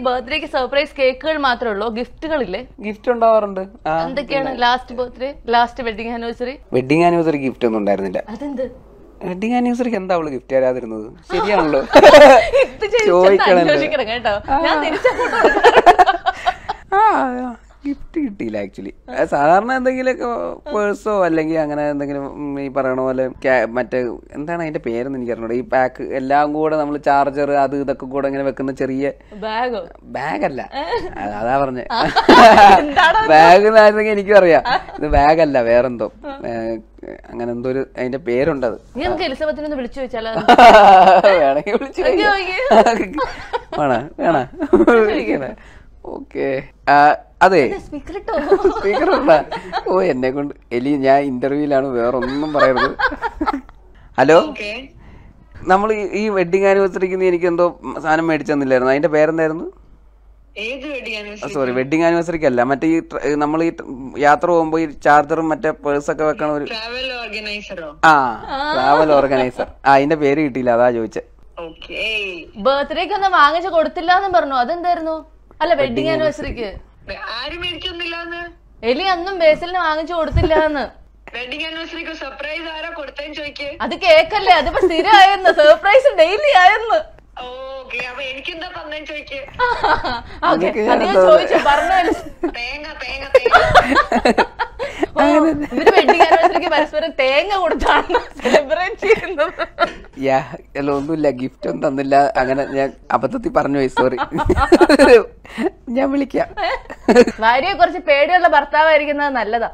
ബർത്ത്ഡേക്ക് സർപ്രൈസ് കേക്കുകൾ മാത്രമേ ഉള്ളൂ ഗിഫ്റ്റുകളില്ലേ ഗിഫ്റ്റ് ഉണ്ടാവാറുണ്ട് ആ എന്തൊക്കെയാണ് last birthday last wedding anniversary wedding anniversary gift ഒന്നും ഉണ്ടായിരുന്നില്ല അതെന്ത് വെഡിങ് ആനിവേഴ്സറിക്ക് എന്താ അവള് ഗിഫ്റ്റ് തരാതിരുന്നത് ശരിയാണല്ലോ ഇത് ചോദിച്ചെന്ന് ചോദിക്കണല്ലോ അന്വേഷിക്കണം കേട്ടോ ഞാൻ തിരിച്ചങ്ങോട്ട് ആ ഗിഫ്റ്റ് കിട്ടിയില്ല ആക്ച്വലി സാധാരണ എന്തെങ്കിലുമൊക്കെ പേഴ്സോ അല്ലെങ്കിൽ അങ്ങനെ എന്തെങ്കിലും ഉം, ഈ പറയണ പോലെ ക്യാ- മറ്റേ എന്താണ് അതിന്റെ പേരെന്ന് എനിക്ക് അറിഞ്ഞൂടാ ഈ പാക്ക് എല്ലാം കൂടെ നമ്മൾ ചാർജർ അത് ഇതൊക്കെ കൂടെ ഇങ്ങനെ വെക്കുന്ന ചെറിയ ബാഗോ ബാഗല്ല അത് അതാ പറഞ്ഞേ ബാഗ് എന്നായിരുന്നെങ്കിൽ എനിക്കും അറിയാം ഇത് ബാഗല്ല വേറെന്തോ ഏ, അങ്ങനെ എന്തോ ഒരു അതിന്റെ പേരുണ്ടത് നീ നമുക്ക് എലിസബത്തിനെ ഒന്ന് വിളിച്ചു വെച്ചാലോ വേണമെങ്കിൽ വിളിച്ചു അയ്യോ, വേണ വേണ ഓക്കെ അതെ സ്പീക്കർ ഇട്ടോ സ്പീക്കർ ഉണ്ടാ ഓ എന്നെ കൊണ്ട് എലി ഞാൻ ഇന്റർവ്യൂലാണ് വേറെ ഒന്നും പറയരുത് ഹലോ നമ്മൾ ഈ വെഡിങ് ആനിവേഴ്സറിക്ക് നീ എനിക്ക് എന്തോ സാധനം മേടിച്ചു തന്നില്ലായിരുന്നു അതിന്റെ പേരെന്തായിരുന്നു ഏത് വെഡിങ് ആനിവേഴ്സറി സോറി വെഡിങ് ആനിവേഴ്സറിക്ക് അല്ല മറ്റേ ഈ നമ്മൾ ഈ യാത്ര പോകുമ്പോൾ ഈ ചാർജറും മറ്റേ പേഴ്സൊക്കെ വെക്കണ ഒരു ട്രാവൽ ഓർഗനൈസറോ ആ ട്രാവൽ ഓർഗനൈസർ ആ അതിന്റെ പേര് കിട്ടിയില്ല അതാ ചോദിച്ചേ ഓക്കേ ബർത്ത്ഡേക്ക് ഒന്നും വാങ്ങിച്ചു കൊടുത്തില്ല എന്ന് പറഞ്ഞു അതെന്തായിരുന്നു അല്ല വെഡിങ് ആനിവേഴ്സറിക്ക് ആരും മേടിക്കൊന്നില്ലാന്ന് എലി അന്നും ബേസിലിന് വാങ്ങിച്ചു കൊടുത്തില്ല എന്ന് വെഡിങ് ആനിവേഴ്സറിക്ക് സർപ്രൈസ് ആരാ കൊടുത്തേന്ന് ചോദിക്ക് അത് കേക്കല്ലേ അതിപ്പോ സ്ഥിരമായെന്ന് സർപ്രൈസ് ഡെയിലി ആയെന്ന് ഓക്കെ അപ്പൊ എനിക്കെന്താ തന്നേന്ന് ചോദിക്ക് ഓക്കെ അത് ഞാൻ ചോദിച്ചു പറഞ്ഞു തേങ്ങ തേങ്ങ തേങ്ങ ഇവര് വെഡിങ് ആനിവേഴ്സറിക്ക് പരസ്പരം തേങ്ങ കൊടുത്താണ് സെലിബ്രേറ്റ് ചെയ്യുന്നത് യാ അല്ല ഒന്നുമില്ല ഗിഫ്റ്റ് ഒന്നും തന്നില്ല അങ്ങനെ ഞാൻ അബദ്ധത്തിൽ പറഞ്ഞു പോയി സോറി ഞാൻ വിളിക്കാം ഭാര്യയെ കുറച്ച് പേടിയുള്ള ഭർത്താവായിരിക്കുന്നത് നല്ലതാ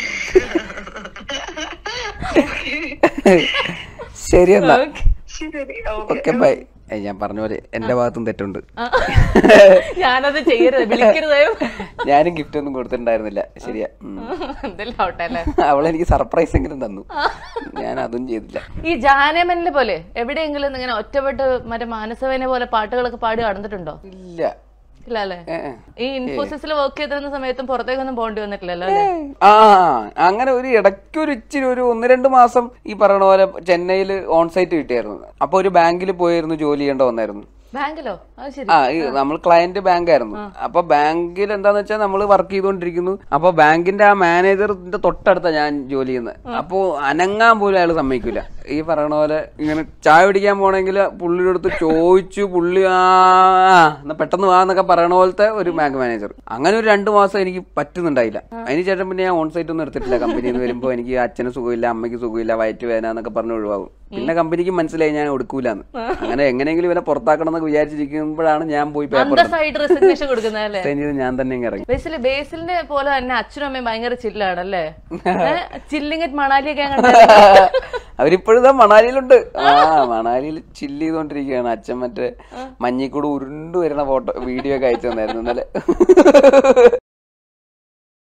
ശരി എന്നാ ശരി ഓക്കെ ഓക്കെ ബൈ ഞാൻ പറഞ്ഞ പോലെ എന്റെ ഭാഗത്തും തെറ്റുണ്ട് ഞാനത് ചെയ്യരുത് വിളിക്കരുതേ ഞാനും ഗിഫ്റ്റ് ഒന്നും കൊടുത്തിട്ടുണ്ടായിരുന്നില്ല ശരിയാ ഉം. എന്തെല്ലാം ആവട്ടെ അല്ലേ അവളെനിക്ക് സർപ്രൈസ് എങ്കിലും തന്നു ഞാൻ അതും ചെയ്തില്ല ഈ ജാനമനെ പോലെ എവിടെയെങ്കിലും ഇങ്ങനെ ഒറ്റപ്പെട്ട് മറ്റേ മാനസവേനെ പോലെ പാട്ടുകളൊക്കെ പാടി നടന്നിട്ടുണ്ടോ ഇല്ല ഇല്ല അല്ലേ ഏ, ഏ. ഈ ഇൻഫോസിസിൽ വർക്ക് ചെയ്തിരുന്ന സമയത്തും പുറത്തേക്കൊന്നും പോകേണ്ടി വന്നിട്ടില്ലല്ലോ അല്ലേ ആ അങ്ങനെ ഒരു ഇടയ്ക്ക് ഒരു ഇച്ചിരി ഒരു ഒന്ന് രണ്ട് മാസം ഈ പറയണ പോലെ ചെന്നൈയിൽ ഓൺ സൈറ്റ് കിട്ടിയായിരുന്നു അപ്പൊ ഒരു ബാങ്കിൽ പോയിരുന്നു ജോലി ചെയ്യേണ്ട വന്നായിരുന്നു ബാങ്കിലോ അത് ശരി ആ ഈ നമ്മൾ ക്ലയന്റ് ബാങ്ക് ആയിരുന്നു അപ്പൊ ബാങ്കിൽ എന്താന്ന് വെച്ചാൽ നമ്മൾ വർക്ക് ചെയ്തുകൊണ്ടിരിക്കുന്നു അപ്പൊ ബാങ്കിന്റെ ആ മാനേജറിന്റെ തൊട്ടടുത്ത ഞാൻ ജോലി ചെയ്യുന്നത് അപ്പൊ അനങ്ങാൻ പോലും അയാൾ സമ്മതിക്കൂല ഈ പറയണ പോലെ ഇങ്ങനെ ചായ പിടിക്കാൻ പോണെങ്കിൽ പുള്ളിയുടെ അടുത്ത് ചോദിച്ചു പുള്ളി ആ ആ, എന്നാ പെട്ടെന്ന് വാ എന്നൊക്കെ പറയണ പോലത്തെ ഒരു ബാങ്ക് മാനേജർ അങ്ങനെ ഒരു രണ്ടു മാസം എനിക്ക് പറ്റുന്നുണ്ടായില്ല അതിന് ശേഷം പിന്നെ ഞാൻ ഓൺ സൈറ്റ് ഒന്നും എടുത്തിട്ടില്ല കമ്പനിയിൽ നിന്ന് വരുമ്പോൾ എനിക്ക് അച്ഛന് സുഖമില്ല അമ്മയ്ക്ക് സുഖമില്ല വയറ്റ് വേദന എന്നൊക്കെ പറഞ്ഞ് ഒഴിവാകും പിന്നെ കമ്പനിക്ക് മനസ്സിലായി ഞാൻ എടുക്കൂലെന്ന് അങ്ങനെ എങ്ങനെയെങ്കിലും ഇവനെ പുറത്താക്കണം എന്നൊക്കെ വിചാരിച്ചിരിക്കുമ്പോഴാണ് ഞാൻ പോയി പേപ്പർ അന്തസ്സായിട്ട് റെസിഗ്നേഷൻ കൊടുക്കുന്നതല്ലേ ചെയ്ത് ഞാൻ തന്നെ ഇങ്ങ് ഇറങ്ങി ബേസില് ബേസിലിന്റെ പോലെ തന്നെ അച്ഛനും അമ്മയും ഭയങ്കര ചില്ലാണല്ലേ ചില്ലിങ്ങറ്റ് മണാലിയൊക്കെ ഞാൻ അവരിപ്പോഴും ഇതാ മണാലിയിലുണ്ട് ആ മണാലിയിൽ ചില്ല് ചെയ്തോണ്ടിരിക്കുകയാണ് അച്ഛൻ മറ്റേ മഞ്ഞിക്കൂട് ഉരുണ്ടു വരുന്ന ഫോട്ടോ വീഡിയോ ഒക്കെ അയച്ചു തന്നായിരുന്നു ഇന്നലെ